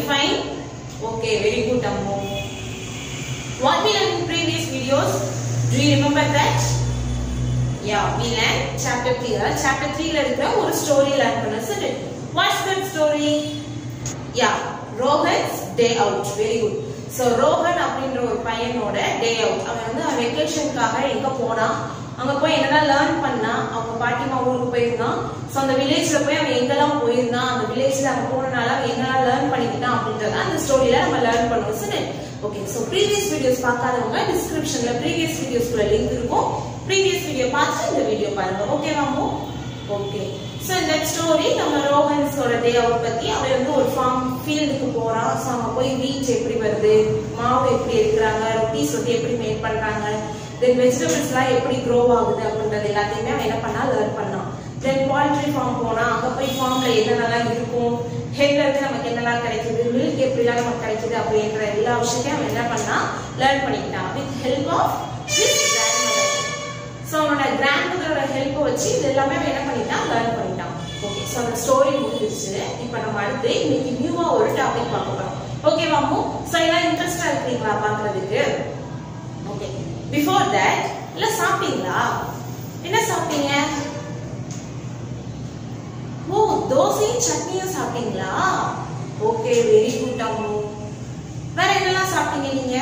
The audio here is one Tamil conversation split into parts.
fine? Okay, very good, Ammu. What we learned in previous videos? Do you remember that? Yeah, we learned chapter 3. அதாவது chapter 3 ல இருக்கிற ஒரு story learn பண்ண சொல்லு. What's that story? Yeah, Rohan's day out. Very good. So Rohan அப்படின்ற ஒரு பையனோட டே அவுட் அவன் வந்து வெக்கேஷனுக்காக எங்க போனான் அங்க போய் என்னெல்லாம் லேர்ன் பண்ணா அவங்க பாட்டிமா ஊருக்கு போயிருந்தான் ஸோ அந்த வில்லேஜ்ல போய் அவன் எங்கெல்லாம் போயிருந்தான் அந்த வில்லேஜ்ல அவன் போனனால அவன் என்னெல்லாம் லேர்ன் பண்ணிக்கிட்டான் அப்படின்றத அந்த ஸ்டோரியில நம்ம லேர்ன் பண்ணுவோம் சரி ஓகே ஸோ ப்ரீவியஸ் வீடியோஸ் பார்க்காதவங்க டிஸ்கிரிப்ஷன்ல ப்ரீவியஸ் வீடியோஸ்க்குள்ள லிங்க் இருக்கும் ப்ரீவியஸ் வீடியோ பார்த்து இந்த வீடியோ பாருங்க ஓகேவாமோ ஓகே ஸோ இந்த ஸ்டோரி நம்ம ரோஹன்ஸோட டே அவுட் பத்தி அவன் வந்து ஒரு ஃபார்ம் ஃபீல்டுக்கு போறான் ஸோ அங்க போய் வீச் எப்படி வருது மாவு எப்படி எடுக்கிறாங்க ரொட்டீஸ் வந்து எப்படி மேக் பண்றாங்க தென் வெஜிடபிள்ஸ்லாம் எப்படி க்ரோ ஆகுது அப்படின்றது எல்லாத்தையுமே அவன் என்ன பண்ணா லேர்ன் பண்ணான் தென் பால்ட்ரி ஃபார்ம் போனா அங்க போய் ஃபார்ம்ல என்னென்னலாம் இருக்கும் ஹெட்ல இருந்து நமக்கு என்னெல்லாம் கிடைக்குது மில்க் எப்படிலாம் நமக்கு கிடைக்குது அப்படின்ற எல்லா விஷயத்தையும் அவன் என்ன பண்ணா லேர்ன் பண்ணிக்கிட்டான் with help of his grandmother so அவனோட கிராண்ட்மதரோட ஹெல்ப்பை வச்சு இது எல்லாமே அவன் என்ன பண்ணிட்டான் லேர்ன் பண்ணிட்டான் ஓகே ஸோ அந்த ஸ்டோரி முடிஞ்சிருச்சு இப்போ நம்ம அடுத்து இன்னைக்கு நியூவா ஒரு டாபிக் பார்க்க போறோம் ஓகேவா மூ ஸோ எல்லாம் இன்ட்ரெஸ்டா இருக்கீங்களா பார்க்கறதுக்கு ஓகே பிஃபோர் தட் இல்ல சாப்பிட்டீங்களா என்ன சாப்பிட்டீங்க ஓ தோசையும் சட்னியும் சாப்பிட்டீங்களா ஓகே வெரி குட் அம்மு வேற என்னெல்லாம் சாப்பிட்டீங்க நீங்க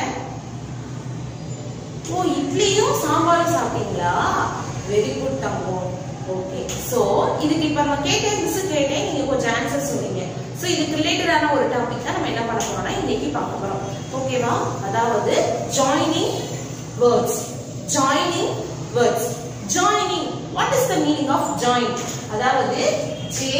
ஓ இட்லியும் சாம்பாரும் சாப்பிட்டீங்களா வெரி குட் தம்போ ஓகே சோ இதுக்கு இப்ப நம்ம கேட்டேன் மிஸ் கேட்டேன் நீங்க கொஞ்சம் ஆன்சர் சொன்னீங்க சோ இதுக்கு ரிலேட்டடான ஒரு டாபிக் தான் நம்ம என்ன பண்ண போறோம்னா இன்னைக்கு பார்க்க போறோம் ஓகேவா அதாவது joining words joining words joining what is the meaning of join அதாவது J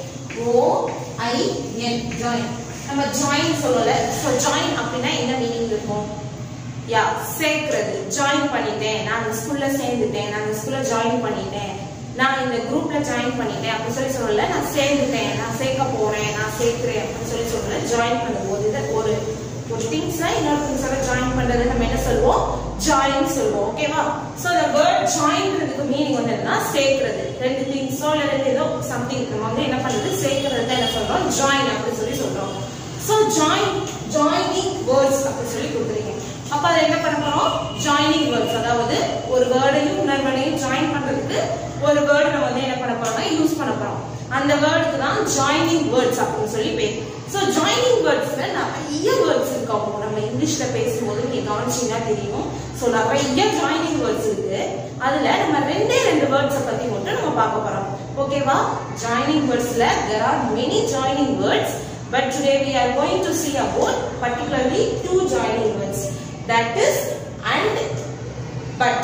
O I N join நம்ம ஜாயின் சொல்லல சோ ஜாயின் அப்படின்னா என்ன மீனிங் இருக்கும் யா சேர்க்கிறது ஜாயின் பண்ணிட்டேன் நான் அந்த ஸ்கூல்ல சேர்ந்துட்டேன் நான் அந்த ஸ்கூல்ல ஜாயின் பண்ணிட்டேன் நான் இந்த குரூப்ல ஜாயின் பண்ணிட்டேன் அப்படி சொல்லி சொல்லல நான் சேர்ந்துட்டேன் நான் சேர்க்க போறேன் நான் சேர்க்கிறேன் அப்படின்னு சொல்லி சொல்லல ஜாயின் பண்ணும்போது இது ஒரு ஒரு திங்ஸா இன்னொரு திங்ஸோட ஜாயின் பண்றது நம்ம என்ன சொல்லுவோம் ஜாயின் சொல்லுவோம் ஓகேவா சோ the வேர்ட் ஜாயின்றதுக்கு மீனிங் வந்து என்னன்னா சேர்க்கிறது ரெண்டு திங்ஸோ இல்ல ரெண்டு ஏதோ சம்திங் நம்ம வந்து என்ன பண்றது சேர்க்கிறது தான் என்ன சொல்றோம் ஜாயின் அப்படின்னு சொல்லி சொல்றோம் சோ ஜாயின் ஜாயினிங் வேர்ட்ஸ் அப்படின்னு சொல்லி கொடுக்குறீங்க அப்ப அதை என்ன பண்ண போறோம் ஜாயினிங் வேர்ட்ஸ் அதாவது ஒரு வேர்டையும் இன்னொரு வேர்டையும் ஜாயின் பண்றதுக்கு ஒரு வேர்டு நம்ம வந்து என்ன பண்ண போறோம்னா யூஸ் பண்ண போறோம் அந்த வேர்டுக்கு தான் ஜாயினிங் வேர்ட்ஸ் அப்படின்னு சொல்லி பேர் சோ ஜாயினிங் வேர்ட்ஸ்ல நிறைய வேர்ட்ஸ் இருக்கும் நம்ம இங்கிலீஷ்ல பேசும்போது நீங்க கவனிச்சீங்கன்னா தெரியும் சோ நிறைய ஜாயினிங் வேர்ட்ஸ் இருக்கு அதுல நம்ம ரெண்டே ரெண்டு வேர்ட்ஸ பத்தி மட்டும் நம்ம பார்க்க போறோம் ஓகேவா ஜாயினிங் வேர்ட்ஸ்ல there are many joining words but today we are going to see about particularly two joining words that is and but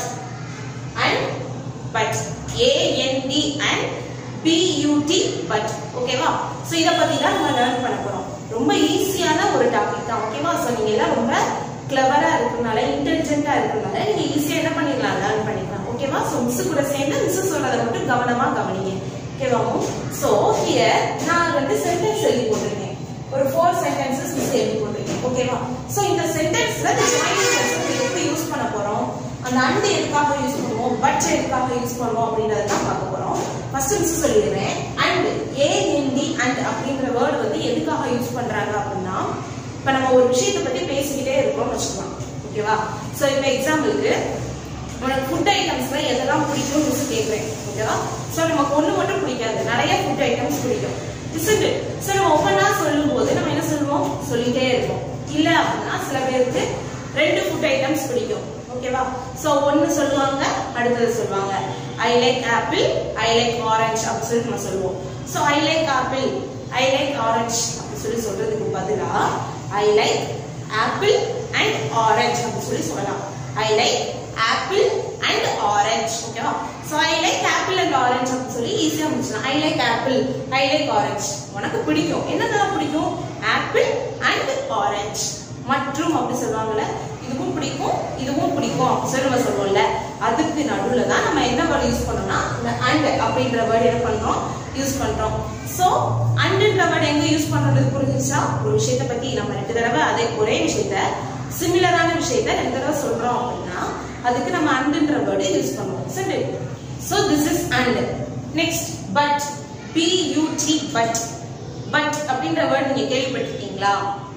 and but a n d and b u t but ஓகேவா சோ இத பத்தி தான் நம்ம லேர்ன் பண்ண போறோம் ரொம்ப ஈஸியான ஒரு டாபிக் தான் ஓகேவா சோ நீங்க எல்லாம் ரொம்ப கிளவரா இருக்கறனால இன்டெலிஜென்ட்டா இருக்கறனால நீங்க ஈஸியா என்ன பண்ணிடலாம் லேர்ன் பண்ணிக்கலாம் ஓகேவா சோ மிஸ் கூட சேர்ந்து மிஸ் சொல்றத மட்டும் கவனமா கவனிங்க ஓகேவா சோ ஹியர் நான் வந்து சென்டென்ஸ் எழுதி போட்டிருக்கேன் ஒரு ஃபோர் சென்டென்சஸ் மிஸ் எழுதி போட்டிருக்கேன் ஓகேவா சோ இந்த சென்டென்ஸ்ல இந்த ஜாயினிங் சென்டென்ஸ் எப்படி யூஸ் பண்ண போறோம் அந்த அண்ட் எதுக்காக யூஸ் பண்ணுவோம் பட் எதுக்காக யூஸ் பண்ணுவோம் அப்படின்றத தான் பார்க்க போறோம் ஃபர்ஸ்ட் மிஸ் சொல்லிடுறேன் அண்ட் ஏ ஹிந்தி அண்ட் அப்படின்ற வேர்டு வந்து எதுக்காக யூஸ் பண்றாங்க அப்படின்னா இப்ப நம்ம ஒரு விஷயத்தை பத்தி பேசிக்கிட்டே இருக்கோம்னு வச்சுக்கலாம் ஓகேவா சோ இப்போ எக்ஸாம்பிளுக்கு உனக்கு ஃபுட் ஐட்டம்ஸ்ல எதெல்லாம் பிடிக்கும் மிஸ் கேட்குறேன் ஓகேவா சோ நமக்கு ஒண்ணு மட்டும் பிடிக்காது நிறைய ஃபுட் ஐட்டம்ஸ் பிடிக்கும் இசட் சோ நம்ம ஒவ்வொன்றா சொல்லும் போது நம்ம என்ன சொல்லுவோம் சொல்லிட்டே இருப்போம் இல்ல அப்படின்னா சில பேருக்கு ரெண்டு ஃபுட் ஐட்டம்ஸ் பிடிக்கும் ஓகேவா சோ ஒன்னு சொல்லுவாங்க அடுத்தது சொல்லுவாங்க I like apple I like orange அப்படி சொல்லி நம்ம சொல்லுவோம் so I like apple I like orange அப்படி சொல்லி சொல்றதுக்கு பதிலா I like apple and orange அப்படி சொல்லி சொல்லலாம் I like apple and orange ஓகேவா so I like apple and orange அப்படின்னு சொல்லி ஈஸியா முடிச்சலாம் I like apple I like orange உனக்கு பிடிக்கும் என்னதெல்லாம் பிடிக்கும் ஆப்பிள் அண்ட் ஆரஞ்சு மற்றும் அப்படி சொல்லுவாங்கல்ல இதுவும் பிடிக்கும் இதுவும் பிடிக்கும் அப்படி சொல்லி நம்ம சொல்லுவோம்ல அதுக்கு நடுவுல தான் நம்ம என்ன வேர்டு யூஸ் பண்ணோம்னா இந்த அண்ட் அப்படின்ற வேர்டு என்ன பண்றோம் யூஸ் பண்றோம் சோ அண்ட்ன்ற வேர்டு எங்க யூஸ் பண்றது புரிஞ்சுச்சா ஒரு விஷயத்தை பத்தி நம்ம ரெண்டு தடவை அதே ஒரே விஷயத்த சிமிலரான விஷயத்த ரெண்டு தடவை சொல்றோம் அப்படின்னா அதுக்கு நம்ம அண்ட்ன்ற வேர்டு யூஸ் பண்ணுவோம் சரி so this is and next but B U T but but அப்படின்ற வேர்ட் நீங்க கேள்விப்பட்டிருக்கீங்களா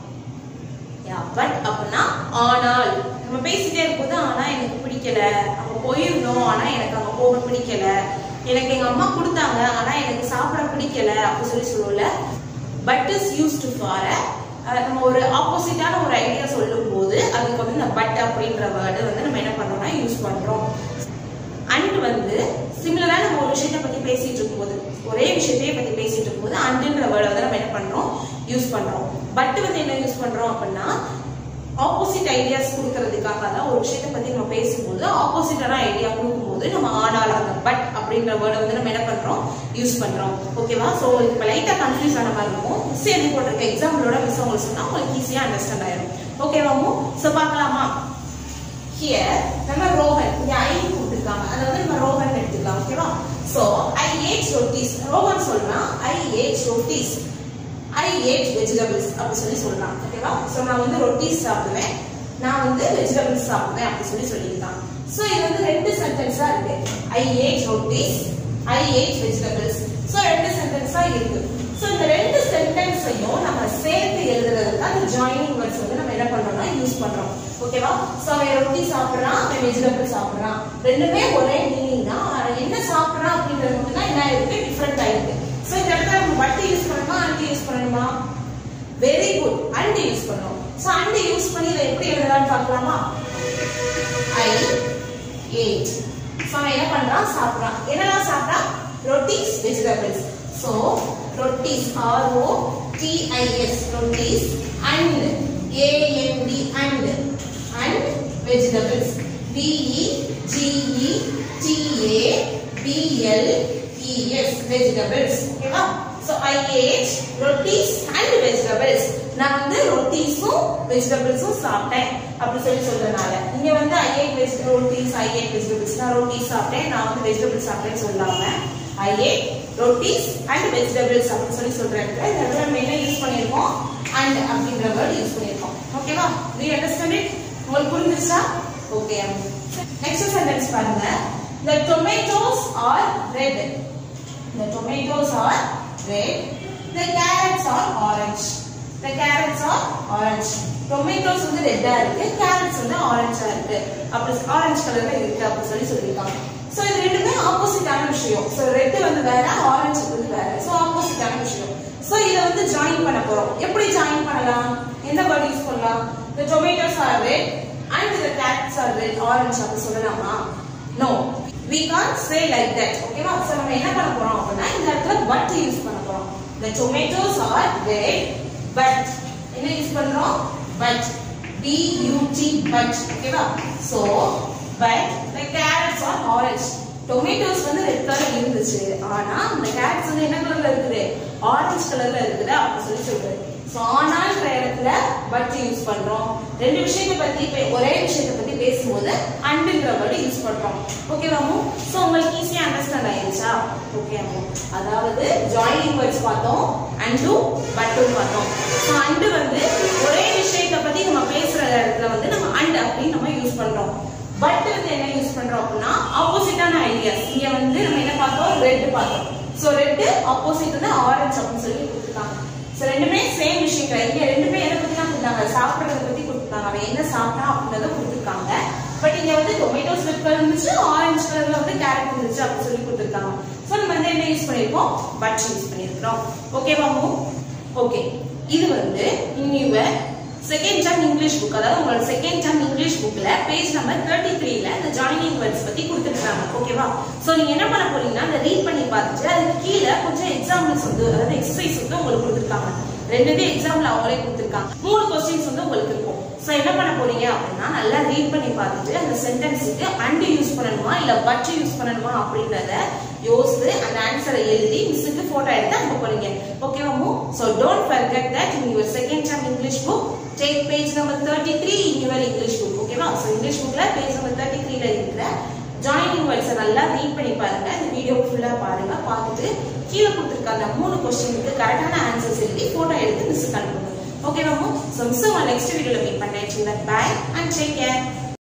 யா பட் அப்படின்னா ஆனால் நம்ம பேசிட்டே இருக்கும்போது ஆனா எனக்கு பிடிக்கல அங்க போயிருந்தோம் ஆனா எனக்கு அங்க போக பிடிக்கல எனக்கு எங்க அம்மா கொடுத்தாங்க ஆனா எனக்கு சாப்பிட பிடிக்கல அப்படி சொல்லி சொல்லுவோம்ல பட் இஸ் யூஸ்டு ஃபார் நம்ம ஒரு ஆப்போசிட்டான ஒரு ஐடியா சொல்லும் போது அதுக்கு வந்து இந்த பட் அப்படின்ற வேர்டு வந்து நம்ம என்ன பண்றோம்னா யூஸ் பண்றோம் அண்ட் வந்து சிமிலரா நம்ம ஒரு விஷயத்தை பத்தி பேசிட்டு இருக்கும்போது ஒரே விஷயத்தையே பத்தி பேசிட்டு இருக்கும்போது அண்டுன்ற வேர்டை வந்து நம்ம என்ன பண்றோம் யூஸ் பண்றோம் பட் வந்து என்ன யூஸ் பண்றோம் அப்படின்னா ஆப்போசிட் ஐடியாஸ் கொடுக்கறதுக்காக தான் ஒரு விஷயத்தை பத்தி நம்ம பேசும்போது ஆப்போசிட்டான ஐடியா கொடுக்கும்போது நம்ம ஆனால் அந்த பட் அப்படின்ற வேர்டை வந்து நம்ம என்ன பண்றோம் யூஸ் பண்றோம் ஓகேவா ஸோ இப்போ லைட்டா கன்ஃபியூஸ் ஆன மாதிரி இருக்கும் மிஸ் எழுதி போட்டிருக்க எக்ஸாம்பிளோட மிஸ் உங்களுக்கு சொன்னா உங்களுக்கு ஈஸியா அண்டர்ஸ்டாண்ட் ஆயிடும் ஓகேவா ஸோ பார்க்கலாமா ஹியர் நம்ம ரோஹன் இங்க ஐ கொடுத்துருக்காங்க அதை வந்து நம்ம ரோஹன் எடுத்துக்கலாம் ஓகேவா so I ate rotis Rohan சொல்றான் I ate rotis I ate vegetables அப்படி சொல்லி சொல்றான் ஓகேவா சோ நான் வந்து ரொட்டீஸ் சாப்பிடுவேன் நான் வந்து வெஜிடபிள்ஸ் சாப்பிடுவேன் அப்படி சொல்லி சொல்லியிருக்கான் சோ இது வந்து ரெண்டு சென்டென்ஸா இருக்கு I ate rotis I ate vegetables so ரெண்டு சென்டென்ஸா இருக்கு சோ இந்த ரெண்டு சென்டென்ஸையும் நம்ம சேர்த்து எழுதுறதுக்கு அந்த ஜாயினிங் வேர்ட்ஸ் வந்து நம்ம என்ன பண்றோம்னா யூஸ் பண்றோம் ஓகேவா சோ அவன் ரொட்டி சாப்பிடுறான் அவன் வெஜிடபிள் சாப்பிடுறான் ரெண்டுமே ஒரே மீனிங் தான் ஆனா என்ன சாப்பிடுறான் அப்படின்றது மட்டும் தான் என்ன இருக்கு டிஃபரெண்ட் ஆயிருக்கு சோ இந்த இடத்துல நம்ம பட்டு யூஸ் பண்ணணுமா அண்ட் யூஸ் பண்ணணுமா வெரி குட் அண்ட் யூஸ் பண்ணணும் சோ அண்ட் யூஸ் பண்ணி இதை எப்படி எழுதலாம்னு பார்க்கலாமா ஐ ஏட் சோ அவன் என்ன பண்றான் சாப்பிடுறான் என்னெல்லாம் சாப்பிடுறான் rotis vegetables so rotis R O T I S rotis and A N D and and vegetables V E G E T A B L E S vegetables ஓகேவா so I ate rotis and vegetables நான் வந்து ரொட்டீஸும் வெஜிடபிள்ஸும் சாப்பிட்டேன் அப்படி சொல்லி சொல்றதுனால இங்க வந்து I ate veg rotis I ate vegetables நான் ரொட்டீஸ் சாப்பிட்டேன் நான் வந்து வெஜிடபிள்ஸ் சாப்பிட்டேன்னு சொல்லாம I ate rotis and vegetables அப்படின்னு சொல்லி சொல்றேன் இந்த இடத்துல நம்ம என்ன யூஸ் பண்ணியிருக்கோம் அண்ட் அப்படின்ற வேர்ட் யூஸ் பண்ணியிருக்கோம் ஓகேவா டு யூ அண்டர்ஸ்டாண்ட் இட் உங்களுக்கு புரிஞ்சுச்சா ஓகே நெக்ஸ்ட் சென்டென்ஸ் பாருங்க the tomatoes are red the tomatoes are red the carrots are orange the carrots are orange tomatoes வந்து ரெட்டா இருக்கு carrots வந்து ஆரஞ்சா இருக்கு அப்படி ஆரஞ்சு கலர்ல இருக்கு அப்படி சொல்லி சொல்லிருக்காங்க சோ இது ரெண்டுமே ஆப்போசிட்டான விஷயம் சோ ரெட் வந்து வேற ஆரஞ்சு வந்து வேற சோ ஆப்போசிட்டான விஷயம் சோ இத வந்து ஜாயின் பண்ண போறோம் எப்படி ஜாயின் பண்ணலாம் எந்த வேர்ட் யூஸ் பண்ணலாம் the tomatoes are red and the carrots are red orange அப்படி சொல்லலாமா no we can't say like that ஓகேவா சோ நம்ம என்ன பண்ண போறோம் அப்படின்னா இந்த இடத்துல but யூஸ் பண்ண போறோம் the tomatoes are red but என்ன யூஸ் பண்றோம் but b u t but ஓகேவா so but the carrots are orange tomatoes வந்து ரெட் கலர் இருந்துச்சு ஆனா அந்த கேரட்ஸ் வந்து என்ன கலர்ல இருக்குது ஆரஞ்சு கலர்ல இருக்குது அப்படி சொல்லி சொல்றது சோ ஆனான்ற இடத்துல பட் யூஸ் பண்றோம் ரெண்டு விஷயத்தை பத்தி இப்ப ஒரே விஷயத்தை பத்தி பேசும்போது அண்டுன்ற வேர்டு யூஸ் பண்றோம் ஓகேவாமு சோ உங்களுக்கு ஈஸியா அண்டர்ஸ்டாண்ட் ஆயிருச்சா ஓகே அம்மு அதாவது ஜாயினிங் வேர்ட்ஸ் பார்த்தோம் அண்டு பட்டும் பார்த்தோம் சோ அண்டு வந்து ஒரே விஷயத்தை பத்தி நம்ம பேசுற இடத்துல வந்து நம்ம அண்ட் அப்படின்னு நம்ம யூஸ் பண்றோம் பட் வந்து என்ன யூஸ் பண்றோம் அப்படின்னா ஆப்போசிட்டான ஐடியாஸ் இங்க வந்து நம்ம என்ன பார்த்தோம் ரெட் பார்த்தோம் சோ ரெட் ஆப்போசிட் வந்து ஆரஞ்சு அப்படின்னு சொல்லி கொடுத்துருக்காங்க சோ ரெண்டுமே சேம் விஷயம் இங்க ரெண்டுமே எதை பத்தி தான் கொடுத்தாங்க சாப்பிடுறத பத்தி கொடுத்துருக்காங்க அவன் என்ன சாப்பிட்டா அப்படின்றத கொடுத்துருக்காங்க பட் இங்க வந்து டொமேட்டோஸ் ரெட் கலர் இருந்துச்சு ஆரஞ்சு கலர்ல வந்து கேரட் இருந்துச்சு அப்படின்னு சொல்லி கொடுத்துருக்காங்க சோ நம்ம வந்து என்ன யூஸ் பண்ணிருக்கோம் பட் யூஸ் பண்ணிருக்கிறோம் ஓகேவா மூ ஓகே இது வந்து இன்னிவ செகண்ட் டேர்ம் இங்கிலீஷ் புக் அதாவது உங்களோட செகண்ட் டேர்ம் இங்கிலீஷ் புக்ல பேஜ் நம்பர் தேர்ட்டி த்ரீல இந்த ஜாயினிங் வேர்ட்ஸ் பத்தி கொடுத்துருக்காங்க ஓகேவா சோ நீங்க என்ன பண்ண போறீங்கன்னா அதை ரீட் பண்ணி பார்த்துட்டு அதுக்கு கீழே கொஞ்சம் எக்ஸாம்பிள்ஸ் வந்து அதாவது எக்ஸசைஸ் வந்து உங்களுக்கு கொடுத்துருக்காங்க ரெண்டுமே எக்ஸாம்ல அவங்களே கொடுத்துருக்காங்க மூணு கொஸ்டின்ஸ் வந்து உங்களுக்கு இருக்கும் சோ என்ன பண்ண போறீங்க அப்படின்னா நல்லா ரீட் பண்ணி பார்த்துட்டு அந்த சென்டென்ஸுக்கு அண்ட் யூஸ் பண்ணணுமா இல்ல பட் யூஸ் பண்ணணுமா அப்படின்றத யோசித்து அந்த ஆன்சரை எழுதி மிஸ்ஸுக்கு போட்டோ எடுத்து அனுப்ப போறீங்க ஓகேவா மூ so don't forget that in your second term english book take page number 33 in your english book ஓகேவா சோ இங்கிலீஷ் புக்ல பேஜ் நம்பர் 33 ல இருக்கிற ஜாயினிங் வேர்ட்ஸை நல்லா ரீட் பண்ணி பாருங்க இந்த வீடியோ ஃபுல்லா பாருங்க பார்த்துட்டு கீழே கொடுத்துருக்க அந்த மூணு கொஸ்டினுக்கு கரெக்டான ஆன்சர்ஸ் எழுதி போட்டோ எடுத்து மிஸ்ஸுக்கு அனுப்புங்க ஓகேவா மூ ஸோ மிஸ் உங்களை நெக்ஸ்ட் வீடியோல மீட் பண்ணேன் பை அண்ட் டேக் கேர்